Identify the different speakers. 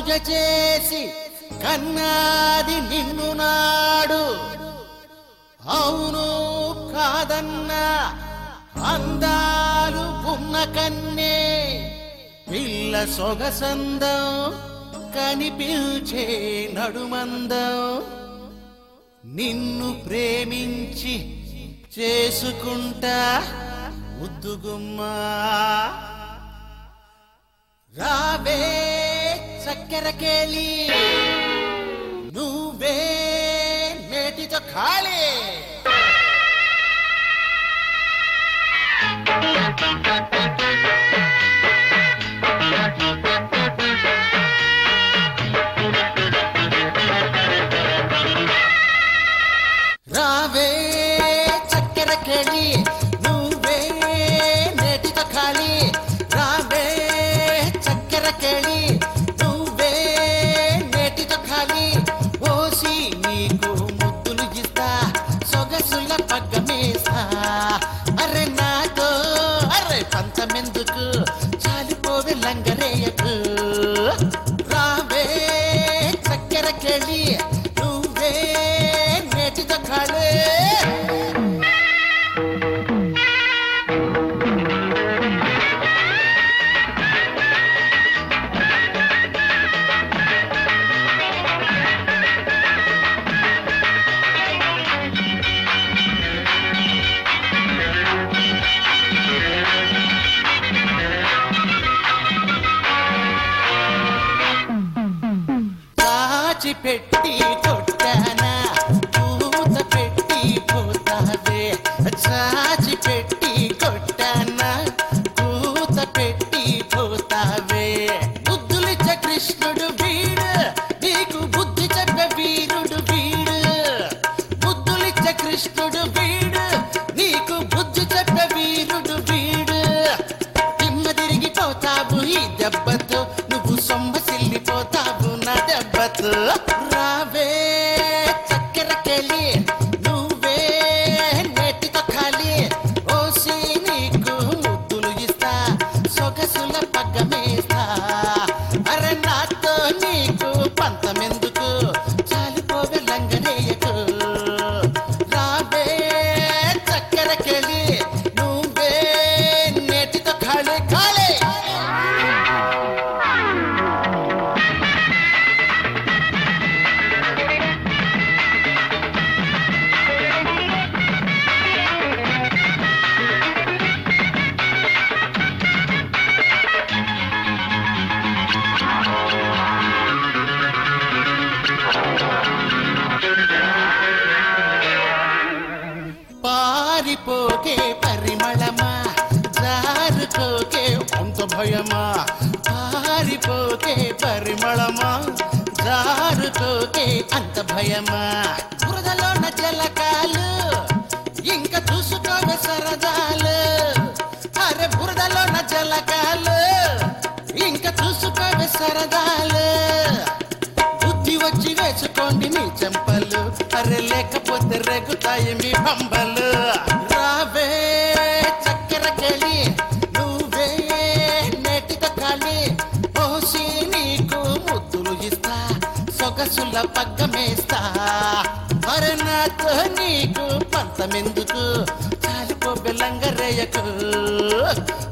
Speaker 1: పూజ చేసి కన్నాది నిన్ను నాడు అవును కాదన్నా అందాలు ఉన్న కన్నే పిల్ల సొగసందం కనిపించే నడుమందం నిన్ను ప్రేమించి చేసుకుంటా ముద్దుగుమ్మా రావే చక్కెర కేళి నువ్వే నేటితో ఖాళీ రావే చక్కెర కేళి నువ్వే నేటితో ఖాళీ రావే చక్కెర కేళి నువ్వే నేటితో ఖాళీ ఓసి నీకు ముద్దులు ఇస్తా సొగసుల పగ్గమేస్తా అరే నాతో అరే పంచమెందుకు చాలిపోవే లంగరేయకు రావే చక్కెర కేళి నువ్వే నేటితో ఖాళీ దాచి పెట్టి కొట్టానా పూత పెట్టి పోతావే చాచి పెట్టి కొట్టానా పూత పెట్టి పోతావే బుద్ధులిచ్చ కృష్ణుడు వీడు నీకు బుద్ధి చెప్పే వీరుడు వీడు బుద్ధులిచ్చ కృష్ణుడు వీడు నీకు బుద్ధి చెప్పే వీరుడు వీడు తిమ్మ తిరిగిపోతావు ఈ దెబ్బతో నువ్వు సొమ్మసిల్లిపోతావు నా దెబ్బతో రావే చక్కెర కెలి నువ్వే నెట్టితో ఖాళీ ఓసి నీకు ముద్దులు ఇస్తా సొగసుల పగ్గమేస్తా అరే నాతో నీకు పంతమెందుకు చాలిపోవే లంగరేయకు రావే చక్కెర కెలి నువ్వే నెట్టితో ఖాళీ ఖాళీ పారిపోకే పరిమళమా జారుకోకే అంత భయమా పారిపోకే పరిమళమా జారుకోకే అంత భయమా బురదలోన జలకాలు ఇంకా చూసుకోవే సరదాలు అరే బురదలోన జలకాలు ఇంకా చూసుకోవే సరదాలు బుద్ధి వచ్చి వేసుకోండి మీ చెంపలు అరే లేకపోతే రేగుతాయి మీ పంబలు రావే చక్కెర కెలి నువ్వే నేటితో ఖాళీ పోసి నీకు ముద్దులు ఇస్తా సొగసుల పగ్గమేస్తా అరే నాతో నీకు పంతమెందుకు చాలిపో బెల్లంగరేయకు